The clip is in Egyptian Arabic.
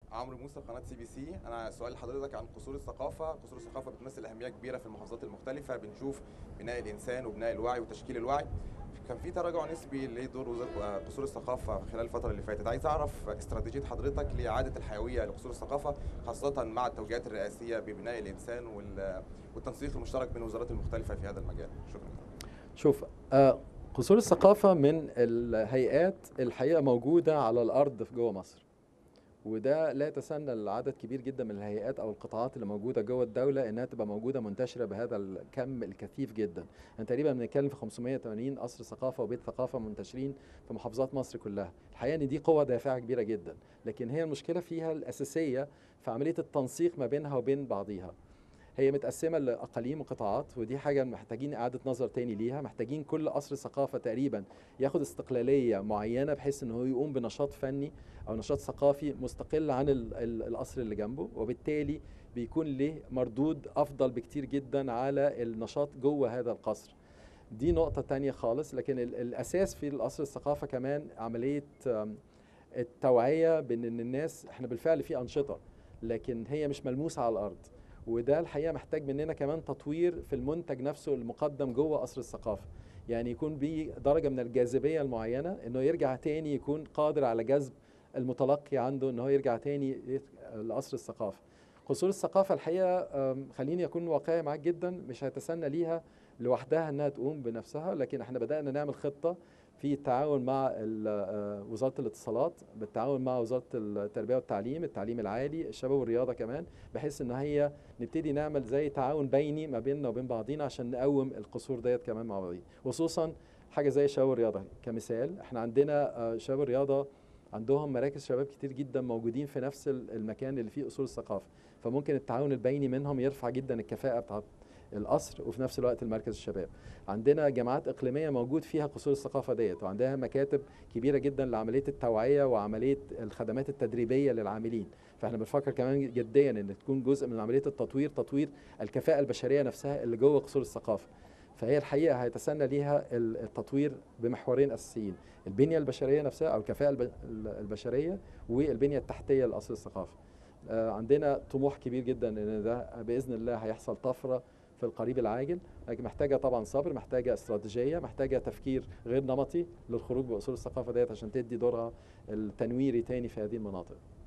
عمرو موسى قناه سي بي سي انا سؤال لحضرتك عن قصور الثقافه قصور الثقافه بتمثل اهميه كبيره في المحافظات المختلفه بنشوف بناء الانسان وبناء الوعي وتشكيل الوعي كان في تراجع نسبي لدور وزاره قصور الثقافه خلال الفتره اللي فاتت عايز اعرف استراتيجيه حضرتك لاعاده الحيويه لقصور الثقافه خاصه مع التوجيهات الرئاسيه ببناء الانسان وال- والتنسيق المشترك بين الوزارات المختلفه في هذا المجال شكرا شوف آه، قصور الثقافة من الهيئات الحقيقة موجودة على الأرض في جوه مصر وده لا يتسنى لعدد كبير جدا من الهيئات او القطاعات اللي موجوده جوه الدوله انها تبقى موجوده منتشره بهذا الكم الكثيف جدا يعني تقريبا بنتكلم في 580 قصر ثقافه وبيت ثقافه منتشرين في محافظات مصر كلها الحقيقه ان دي قوه دافعه كبيره جدا لكن هي المشكله فيها الاساسيه في عمليه التنسيق ما بينها وبين بعضيها هي متقسمه لاقاليم وقطاعات ودي حاجه محتاجين اعاده نظر تاني ليها محتاجين كل قصر ثقافه تقريبا ياخد استقلاليه معينه بحيث ان هو يقوم بنشاط فني او نشاط ثقافي مستقل عن ال- ال- القصر اللي جنبه وبالتالي بيكون له مردود افضل بكتير جدا على النشاط جوه هذا القصر دي نقطة تانية خالص لكن ال- الأساس في القصر الثقافة كمان عملية آم، التوعية بين إن الناس إحنا بالفعل في أنشطة لكن هي مش ملموسة على الأرض وده الحقيقة محتاج مننا كمان تطوير في المنتج نفسه المقدم جوه قصر الثقافة يعني يكون بيه درجة من الجاذبية المعينة إنه يرجع تاني يكون قادر على جذب المتلقي عنده إن هو يرجع تاني يت- لقصر الثقافة قصور الثقافة الحقيقة آم، خليني أكون واقعي معاك جدا مش هيتسنى ليها لوحدها انها تقوم بنفسها لكن احنا بدانا نعمل خطه في التعاون مع ال- آه، وزاره الاتصالات بالتعاون مع وزاره التربيه والتعليم التعليم العالي الشباب والرياضه كمان بحيث ان هي نبتدي نعمل زي تعاون بيني ما بيننا وبين بعضينا عشان نقوم القصور ديت كمان مع بعضينا خصوصا حاجه زي الشباب والرياضه كمثال احنا عندنا آه، شباب الرياضه عندهم مراكز شباب كتير جدا موجودين في نفس ال- المكان اللي فيه اصول الثقافه فممكن التعاون البيني منهم يرفع جدا الكفاءه بتاعت القصر وفي نفس الوقت المركز الشباب عندنا جامعات اقليميه موجود فيها قصور الثقافه ديت وعندها مكاتب كبيره جدا لعمليه التوعيه وعمليه الخدمات التدريبيه للعاملين فاحنا بنفكر كمان جديا ان تكون جزء من عمليه التطوير تطوير الكفاءه البشريه نفسها اللي جوه قصور الثقافه فهي الحقيقه هيتسنى ليها ال- التطوير بمحورين اساسيين البنيه البشريه نفسها او الكفاءه الب- البشريه والبنيه التحتيه لقصر الثقافه آه، عندنا طموح كبير جدا ان ده باذن الله هيحصل طفره في القريب العاجل لكن محتاجه طبعا صبر محتاجه استراتيجيه محتاجه تفكير غير نمطي للخروج باصول الثقافه ديت عشان تدي دورها التنويري تاني في هذه المناطق